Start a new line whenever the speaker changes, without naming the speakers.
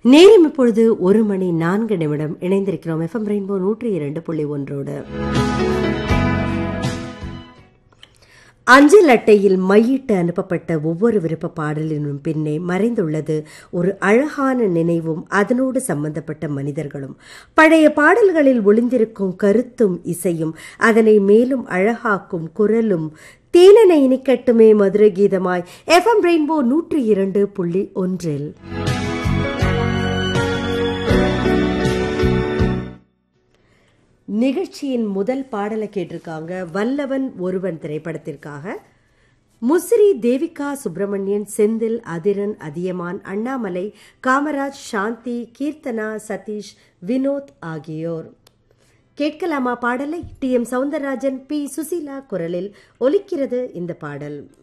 நேரம் இப்பொழுது ஒரு மணி நான்கு நிமிடம் இணைந்திருக்கிறோம் எஃப்எம் ரெயின்போ நூற்றி இரண்டு புள்ளி ஒன்றோடு அஞ்சல் அட்டையில் மையிட்டு அனுப்பப்பட்ட ஒவ்வொரு விருப்ப பாடலினும் பின்னே மறைந்துள்ளது ஒரு அழகான நினைவும் அதனோடு சம்பந்தப்பட்ட மனிதர்களும் பழைய பாடல்களில் ஒளிந்திருக்கும் கருத்தும் இசையும் அதனை மேலும் அழகாக்கும் குரலும் தேனனை இனிக்கட்டுமே மதுரை கீதமாய் எஃப்எம் ரெயின்போ நூற்றி இரண்டு புள்ளி ஒன்றில் நிகழ்ச்சியின் முதல் பாடலை கேட்டிருக்காங்க வல்லவன் ஒருவன் திரைப்படத்திற்காக முசிறி தேவிகா சுப்பிரமணியன் செந்தில் அதிரன் அதியமான் அண்ணாமலை காமராஜ் சாந்தி கீர்த்தனா சதீஷ் வினோத் ஆகியோர் கேட்கலாமா பாடலை T M Soundararajan P Susheela குரலில் ஒலிக்கிறது இந்த பாடல்